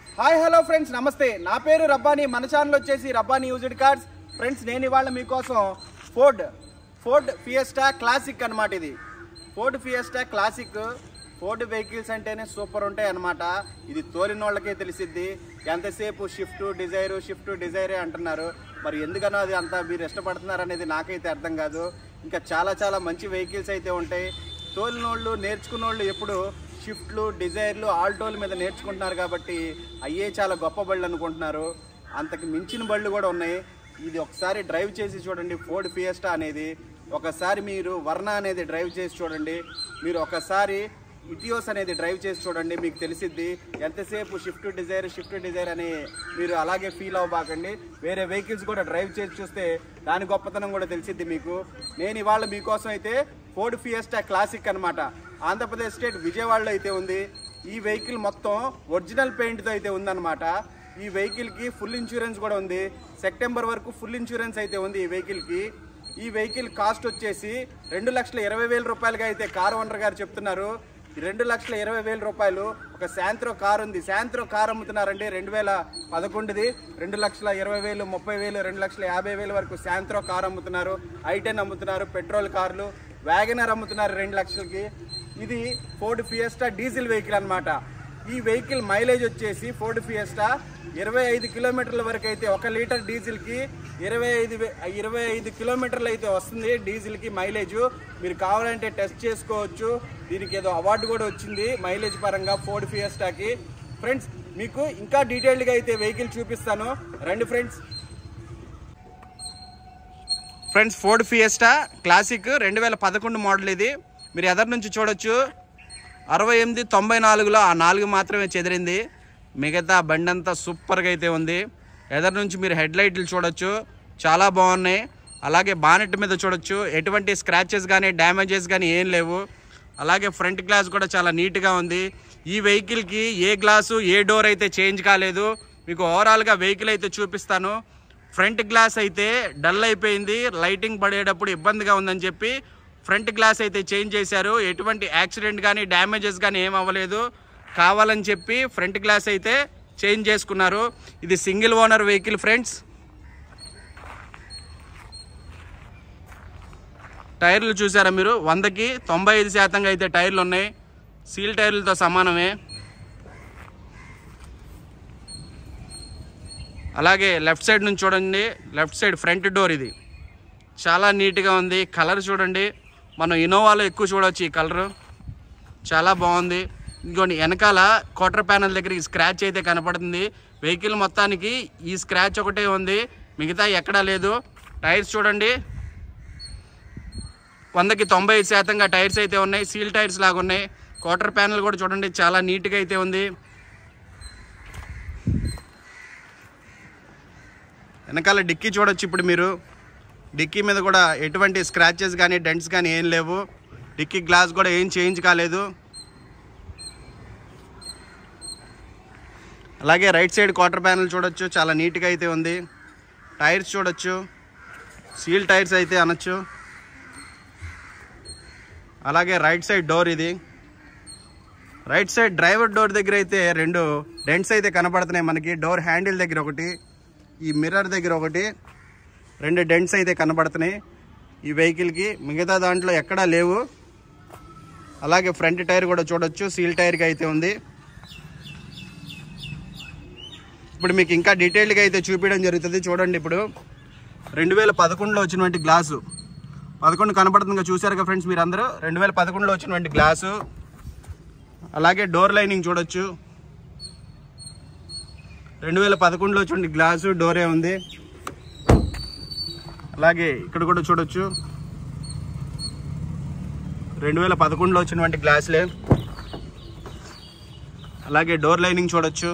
Hi hello friends నమస్తే నా పేరు రబ్బానీ మన ఛానల్ వచ్చేసి రబ్బానీ యూజ్డ్ కార్డ్స్ ఫ్రెండ్స్ నేను ఇవాళ మీకోసం ఫోర్డ్ ఫోర్డ్ ఫియస్టా క్లాసిక్ అన్నమాట ఇది Ford Fiesta classic Ford vehicles అంటేనే సూపర్ ఉంటాయి అన్నమాట ఇది తోలిన వాళ్ళకే తెలిసిద్ది ఎంతసేపు షిఫ్ట్ డిజైరు షిఫ్ట్ డిజైరే అంటున్నారు మరి ఎందుకనో అది అంత మీరు ఇష్టపడుతున్నారు అనేది నాకైతే అర్థం కాదు ఇంకా చాలా చాలా మంచి వెహికల్స్ అయితే ఉంటాయి తోలినోళ్ళు నేర్చుకున్నోళ్ళు ఎప్పుడు షిఫ్ట్లు డిజైర్లు ఆల్టోల మీద నేర్చుకుంటున్నారు కాబట్టి అయ్యే చాలా గొప్ప బళ్ళు అనుకుంటున్నారు అంతకు మించిన బళ్ళు కూడా ఉన్నాయి ఇది ఒకసారి డ్రైవ్ చేసి చూడండి ఫోర్డ్ ఫియస్టా అనేది ఒకసారి మీరు వర్ణ అనేది డ్రైవ్ చేసి చూడండి మీరు ఒకసారి ఇటియోస్ అనేది డ్రైవ్ చేసి చూడండి మీకు తెలిసిద్ది ఎంతసేపు షిఫ్ట్ డిజైర్ షిఫ్ట్ డిజైర్ అని మీరు అలాగే ఫీల్ అవ్వబాకండి వేరే వెహికల్స్ కూడా డ్రైవ్ చేసి చూస్తే దాని గొప్పతనం కూడా తెలిసిద్ది మీకు నేను ఇవాళ మీకోసం అయితే ఫోర్డ్ ఫియస్టా క్లాసిక్ అన్నమాట ఆంధ్రప్రదేశ్ స్టేట్ విజయవాడలో అయితే ఉంది ఈ వెహికల్ మొత్తం ఒరిజినల్ పెయింట్తో అయితే ఉందన్నమాట ఈ వెహికల్కి ఫుల్ ఇన్సూరెన్స్ కూడా ఉంది సెప్టెంబర్ వరకు ఫుల్ ఇన్సూరెన్స్ అయితే ఉంది ఈ వెహికల్కి ఈ వెహికల్ కాస్ట్ వచ్చేసి రెండు లక్షల ఇరవై వేల రూపాయలుగా అయితే కార్ ఓనర్ గారు చెప్తున్నారు ఈ రెండు లక్షల ఇరవై వేల రూపాయలు ఒక శాంత్రో కార్ ఉంది శాంత్రో కార్ అమ్ముతున్నారండి రెండు వేల పదకొండుది రెండు లక్షల ఇరవై వేలు ముప్పై వేలు రెండు లక్షల యాభై వేల వరకు శాంత్రో కార్ అమ్ముతున్నారు ఐటెన్ అమ్ముతున్నారు పెట్రోల్ కార్లు వ్యాగనర్ అమ్ముతున్నారు రెండు లక్షలకి ఇది ఫోర్డ్ ఫియస్టా డీజిల్ వెహికల్ అన్నమాట ఈ వెహికల్ మైలేజ్ వచ్చేసి ఫోర్డ్ ఫియస్టా ఇరవై ఐదు కిలోమీటర్ల వరకు అయితే ఒక లీటర్ డీజిల్కి ఇరవై ఐదు వే- ఇరవై ఐదు కిలోమీటర్లు అయితే వస్తుంది డీజిల్కి మైలేజ్ మీరు కావాలంటే టెస్ట్ చేసుకోవచ్చు దీనికి ఏదో అవార్డు కూడా వచ్చింది మైలేజ్ పరంగా ఫోర్డ్ ఫియస్టాకి ఫ్రెండ్స్ మీకు ఇంకా డీటెయిల్డ్గా అయితే వెహికల్ చూపిస్తాను రండి friends friends Ford Fiesta classic రెండు వేల పదకొండు మోడల్ ఇది మీరు ఎదరి నుంచి చూడొచ్చు అరవై ఎనిమిది తొంభై నాలుగులో ఆ నాలుగు మాత్రమే చెదిరింది మిగతా బండి అంతా సూపర్గా అయితే ఉంది ఎదరి నుంచి మీరు హెడ్ లైట్లు చూడొచ్చు చాలా బాగున్నాయి అలాగే బానెట్ మీద చూడొచ్చు ఎటువంటి స్క్రాచెస్ కానీ డ్యామేజెస్ కానీ ఏం లేవు అలాగే ఫ్రంట్ గ్లాస్ కూడా చాలా నీట్గా ఉంది ఈ వెహికల్కి ఏ గ్లాసు ఏ డోర్ అయితే చేంజ్ కాలేదు మీకు ఓవరాల్గా వెహికల్ అయితే చూపిస్తాను ఫ్రంట్ గ్లాస్ అయితే డల్ అయిపోయింది లైటింగ్ పడేటప్పుడు ఇబ్బందిగా ఉందని చెప్పి ఫ్రంట్ గ్లాస్ అయితే చేంజ్ చేశారు ఎటువంటి యాక్సిడెంట్ కానీ డ్యామేజెస్ కానీ ఏం అవ్వలేదు కావాలని చెప్పి ఫ్రంట్ గ్లాస్ అయితే చేంజ్ చేసుకున్నారు ఇది సింగిల్ ఓనర్ వెహికల్ ఫ్రెండ్స్ టైర్లు చూసారా మీరు వందకి తొంభై ఐదు శాతంగా అయితే టైర్లు ఉన్నాయి సీల్ టైర్లతో సమానమే అలాగే లెఫ్ట్ సైడ్ నుంచి చూడండి లెఫ్ట్ సైడ్ ఫ్రంట్ డోర్ ఇది చాలా నీట్గా ఉంది కలర్ చూడండి మనం ఇన్నోవాలో ఎక్కువ చూడవచ్చు ఈ కలరు చాలా బాగుంది ఇంకోటి వెనకాల క్వార్టర్ ప్యానల్ దగ్గర ఈ స్క్రాచ్ అయితే కనపడుతుంది వెహికల్ మొత్తానికి ఈ స్క్రాచ్ ఒకటే ఉంది మిగతా ఎక్కడా లేదు టైర్స్ చూడండి వందకి తొంభై ఐదు శాతంగా టైర్స్ అయితే ఉన్నాయి సీల్ టైర్స్ లాగా ఉన్నాయి క్వార్టర్ ప్యానల్ కూడా చూడండి చాలా నీట్గా అయితే ఉంది వెనకాల డిక్కీ చూడొచ్చు ఇప్పుడు మీరు డిక్కీ మీద కూడా ఎటువంటి స్క్రాచెస్ కానీ డెంట్స్ కానీ ఏం లేవు డిక్కీ గ్లాస్ కూడా ఏం చేంజ్ కాలేదు అలాగే రైట్ సైడ్ క్వార్టర్ ప్యానల్ చూడొచ్చు చాలా నీట్గా అయితే ఉంది టైర్స్ చూడొచ్చు సీల్ టైర్స్ అయితే అనొచ్చు అలాగే రైట్ సైడ్ డోర్ ఇది రైట్ సైడ్ డ్రైవర్ డోర్ దగ్గర అయితే రెండు డెంట్స్ అయితే కనపడుతున్నాయి మనకి డోర్ హ్యాండిల్ దగ్గర ఒకటి ఈ మిర్రర్ దగ్గర ఒకటి రెండు డెంట్స్ అయితే కనబడుతున్నాయి ఈ వెహికల్కి మిగతా దాంట్లో ఎక్కడా లేవు అలాగే ఫ్రంట్ టైర్ కూడా చూడొచ్చు సీల్ టైర్కి అయితే ఉంది ఇప్పుడు మీకు ఇంకా డీటెయిల్డ్గా అయితే చూపించడం జరుగుతుంది చూడండి ఇప్పుడు రెండు వేల పదకొండులో వచ్చినటువంటి గ్లాసు పదకొండు కనపడుతుందిగా చూసారుగా ఫ్రెండ్స్ మీరు అందరూ రెండు వేల పదకొండులో వచ్చినటువంటి గ్లాసు అలాగే డోర్ లైనింగ్ చూడొచ్చు రెండు వేల పదకొండులో వచ్చినటువంటి గ్లాసు డోరే ఉంది అలాగే ఇక్కడ కూడా చూడొచ్చు రెండు వేల పదకొండులో వచ్చినటువంటి గ్లాసులే అలాగే డోర్ లైనింగ్ చూడొచ్చు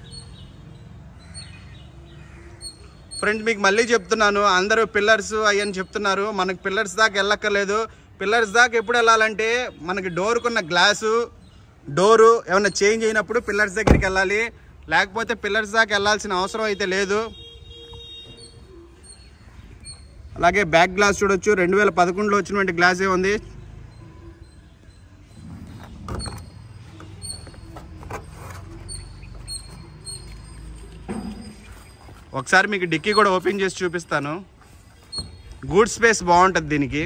ఫ్రెండ్స్ మీకు మళ్ళీ చెప్తున్నాను అందరూ పిల్లర్స్ అయ్యని చెప్తున్నారు మనకి పిల్లర్స్ దాకా వెళ్ళక్కర్లేదు పిల్లర్స్ దాకా ఎప్పుడు వెళ్ళాలంటే మనకి డోర్కున్న గ్లాసు డోరు ఏమైనా చేంజ్ అయినప్పుడు పిల్లర్స్ దగ్గరికి వెళ్ళాలి లేకపోతే పిల్లర్స్ దాకా వెళ్ళాల్సిన అవసరం అయితే లేదు అలాగే బ్యాక్ గ్లాస్ చూడొచ్చు రెండు వేల పదకొండులో వచ్చినటువంటి గ్లాసే ఉంది ఒకసారి మీకు డిక్కీ కూడా ఓపెన్ చేసి చూపిస్తాను గూడ్ స్పేస్ బాగుంటుంది దీనికి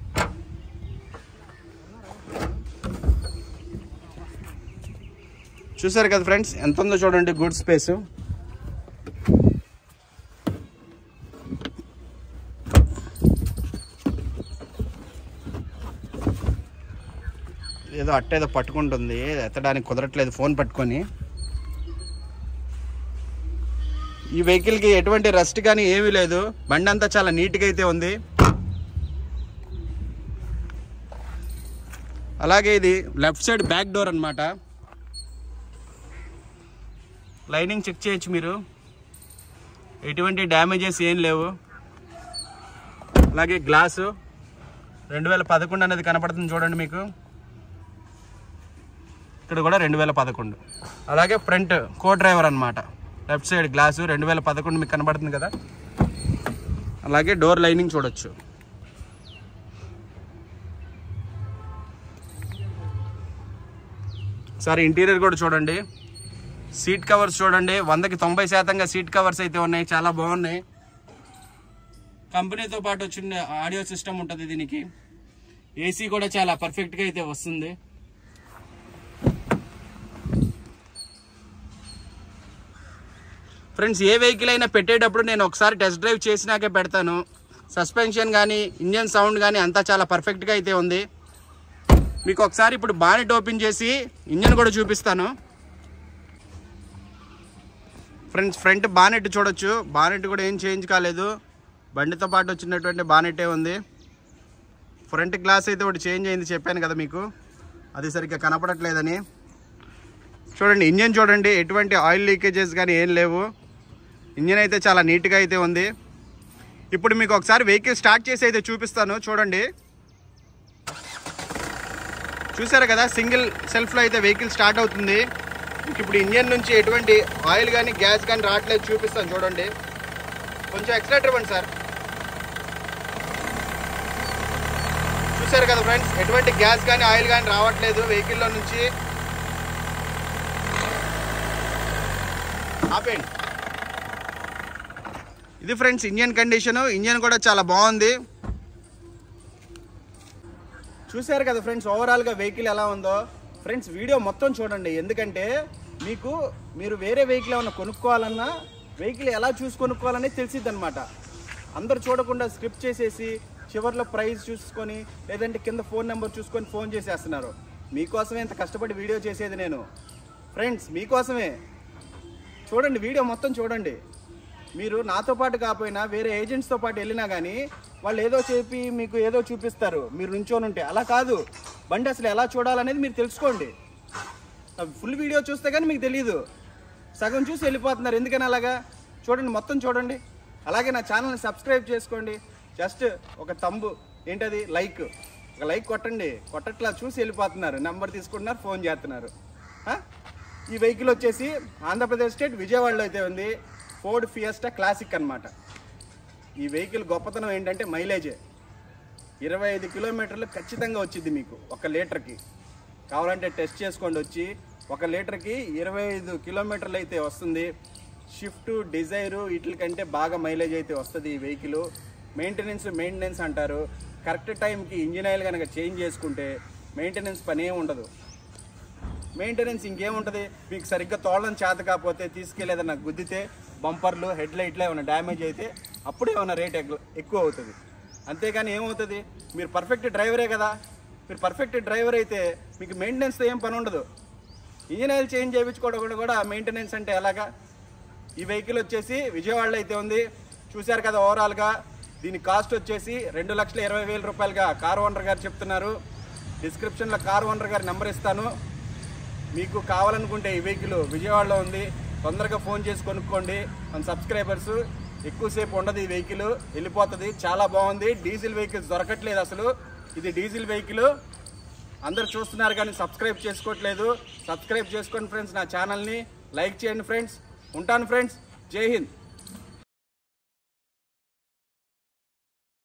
చూసారు కదా ఫ్రెండ్స్ ఎంత ఉందో చూడండి గుడ్ స్పేస్ ఏదో అట్టేదో పట్టుకుంటుంది ఎత్తడానికి కుదరట్లేదు ఫోన్ పట్టుకొని ఈ వెహికల్కి ఎటువంటి రస్ట్ కానీ ఏమీ లేదు బండి అంతా చాలా నీట్గా అయితే ఉంది అలాగే ఇది లెఫ్ట్ సైడ్ బ్యాక్ డోర్ అన్నమాట లైనింగ్ చెక్ చేయొచ్చు మీరు ఎటువంటి డ్యామేజెస్ ఏం లేవు అలాగే గ్లాసు రెండు వేల పదకొండు అనేది కనపడుతుంది చూడండి మీకు ఇక్కడ కూడా రెండు వేల పదకొండు అలాగే ఫ్రంట్ కో డ్రైవర్ అన్నమాట లెఫ్ట్ సైడ్ గ్లాసు రెండు వేల పదకొండు మీకు కనబడుతుంది కదా అలాగే డోర్ లైనింగ్ చూడొచ్చు సార్ ఇంటీరియర్ కూడా చూడండి సీట్ కవర్స్ చూడండి వందకి తొంభై శాతంగా సీట్ కవర్స్ అయితే ఉన్నాయి చాలా బాగున్నాయి కంపెనీతో పాటు వచ్చిన ఆడియో సిస్టమ్ ఉంటుంది దీనికి ఏసీ కూడా చాలా పర్ఫెక్ట్గా అయితే వస్తుంది ఫ్రెండ్స్ ఏ వెహికల్ అయినా పెట్టేటప్పుడు నేను ఒకసారి టెస్ట్ డ్రైవ్ చేసినాకే పెడతాను సస్పెన్షన్ కానీ ఇంజన్ సౌండ్ కానీ అంతా చాలా పర్ఫెక్ట్గా అయితే ఉంది మీకు ఒకసారి ఇప్పుడు బానెట్ ఓపెన్ చేసి ఇంజన్ కూడా చూపిస్తాను ఫ్రెండ్స్ ఫ్రంట్ బానెట్ చూడొచ్చు బానెట్ కూడా ఏం చేంజ్ కాలేదు బండితో పాటు వచ్చినటువంటి బానెట్టే ఉంది ఫ్రంట్ గ్లాస్ అయితే ఒకటి చేంజ్ అయింది చెప్పాను కదా మీకు అది సరిగ్గా కనపడట్లేదని చూడండి ఇంజన్ చూడండి ఎటువంటి ఆయిల్ లీకేజెస్ కానీ ఏం లేవు ఇంజన్ అయితే చాలా నీట్గా అయితే ఉంది ఇప్పుడు మీకు ఒకసారి వెహికల్ స్టార్ట్ చేసి అయితే చూపిస్తాను చూడండి చూసారు కదా సింగిల్ సెల్ఫ్లో అయితే వెహికల్ స్టార్ట్ అవుతుంది మీకు ఇప్పుడు ఇంజన్ నుంచి ఎటువంటి ఆయిల్ కానీ గ్యాస్ కానీ రావట్లేదు చూపిస్తాను చూడండి కొంచెం ఎక్సలేటర్ ఇవ్వండి సార్ చూసారు కదా ఫ్రెండ్స్ ఎటువంటి గ్యాస్ కానీ ఆయిల్ కానీ రావట్లేదు వెహికల్లో నుంచి ఆపేయండి ఇది ఫ్రెండ్స్ ఇంజన్ కండిషన్ ఇంజన్ కూడా చాలా బాగుంది చూశారు కదా ఫ్రెండ్స్ ఓవరాల్గా వెహికల్ ఎలా ఉందో ఫ్రెండ్స్ వీడియో మొత్తం చూడండి ఎందుకంటే మీకు మీరు వేరే వెహికల్ ఏమైనా కొనుక్కోవాలన్నా వెహికల్ ఎలా చూసి కొనుక్కోవాలని తెలిసిద్ది అనమాట అందరు చూడకుండా స్క్రిప్ట్ చేసేసి చివర్లో ప్రైస్ చూసుకొని లేదంటే కింద ఫోన్ నెంబర్ చూసుకొని ఫోన్ చేసేస్తున్నారు మీకోసమే ఇంత కష్టపడి వీడియో చేసేది నేను ఫ్రెండ్స్ మీకోసమే చూడండి వీడియో మొత్తం చూడండి మీరు నాతో పాటు కాకపోయినా వేరే ఏజెంట్స్తో పాటు వెళ్ళినా కానీ వాళ్ళు ఏదో చెప్పి మీకు ఏదో చూపిస్తారు మీరు నుంచొని ఉంటే అలా కాదు బండి అసలు ఎలా చూడాలనేది మీరు తెలుసుకోండి ఫుల్ వీడియో చూస్తే కానీ మీకు తెలియదు సగం చూసి వెళ్ళిపోతున్నారు ఎందుకని అలాగా చూడండి మొత్తం చూడండి అలాగే నా ఛానల్ని సబ్స్క్రైబ్ చేసుకోండి జస్ట్ ఒక తంబు ఏంటది లైక్ ఒక లైక్ కొట్టండి కొట్టట్లా చూసి వెళ్ళిపోతున్నారు నెంబర్ తీసుకుంటున్నారు ఫోన్ చేస్తున్నారు ఆ? ఈ వెహికల్ వచ్చేసి ఆంధ్రప్రదేశ్ స్టేట్ విజయవాడలో అయితే ఉంది ఫోర్డ్ ఫియస్టా క్లాసిక్ అన్నమాట ఈ వెహికల్ గొప్పతనం ఏంటంటే మైలేజే ఇరవై ఐదు కిలోమీటర్లు ఖచ్చితంగా వచ్చింది మీకు ఒక లీటర్కి కావాలంటే టెస్ట్ చేసుకోండి వచ్చి ఒక లీటర్కి ఇరవై ఐదు కిలోమీటర్లు అయితే వస్తుంది షిఫ్ట్ డిజైరు వీటికంటే బాగా మైలేజ్ అయితే వస్తుంది ఈ వెహికల్ మెయింటెనెన్స్ మెయింటెనెన్స్ అంటారు కరెక్ట్ టైంకి ఇంజిన్ ఆయిల్ కనుక చేంజ్ చేసుకుంటే మెయింటెనెన్స్ పని ఏమి ఉండదు మెయింటెనెన్స్ ఇంకేముంటుంది మీకు సరిగ్గా తోడడం చేత కాకపోతే తీసుకెళ్ళి ఏదైనా గుద్దితే బంపర్లు హెడ్ లైట్లు ఏమైనా డ్యామేజ్ అయితే అప్పుడు ఏమైనా రేట్ ఎక్కువ అవుతుంది అంతేగాని ఏమవుతుంది మీరు పర్ఫెక్ట్ డ్రైవరే కదా మీరు పర్ఫెక్ట్ డ్రైవర్ అయితే మీకు మెయింటెనెన్స్తో ఏం పని ఉండదు ఇంజిన్ ఆయిల్ చేంజ్ చేయించుకోవడం కూడా కూడా మెయింటెనెన్స్ అంటే ఎలాగా ఈ వెహికల్ వచ్చేసి విజయవాడలో అయితే ఉంది చూశారు కదా ఓవరాల్గా దీని కాస్ట్ వచ్చేసి రెండు లక్షల ఇరవై వేల రూపాయలుగా కార్ ఓనర్ గారు చెప్తున్నారు డిస్క్రిప్షన్లో కార్ ఓనర్ గారి నెంబర్ ఇస్తాను మీకు కావాలనుకుంటే ఈ వెహికల్ విజయవాడలో ఉంది తొందరగా ఫోన్ చేసి కొనుక్కోండి మన సబ్స్క్రైబర్స్ ఎక్కువసేపు ఉండదు ఈ వెహికల్ వెళ్ళిపోతుంది చాలా బాగుంది డీజిల్ వెహికల్స్ దొరకట్లేదు అసలు ఇది డీజిల్ వెహికల్ అందరు చూస్తున్నారు కానీ సబ్స్క్రైబ్ చేసుకోవట్లేదు సబ్స్క్రైబ్ చేసుకోండి ఫ్రెండ్స్ నా ఛానల్ని లైక్ చేయండి ఫ్రెండ్స్ ఉంటాను ఫ్రెండ్స్ జై హింద్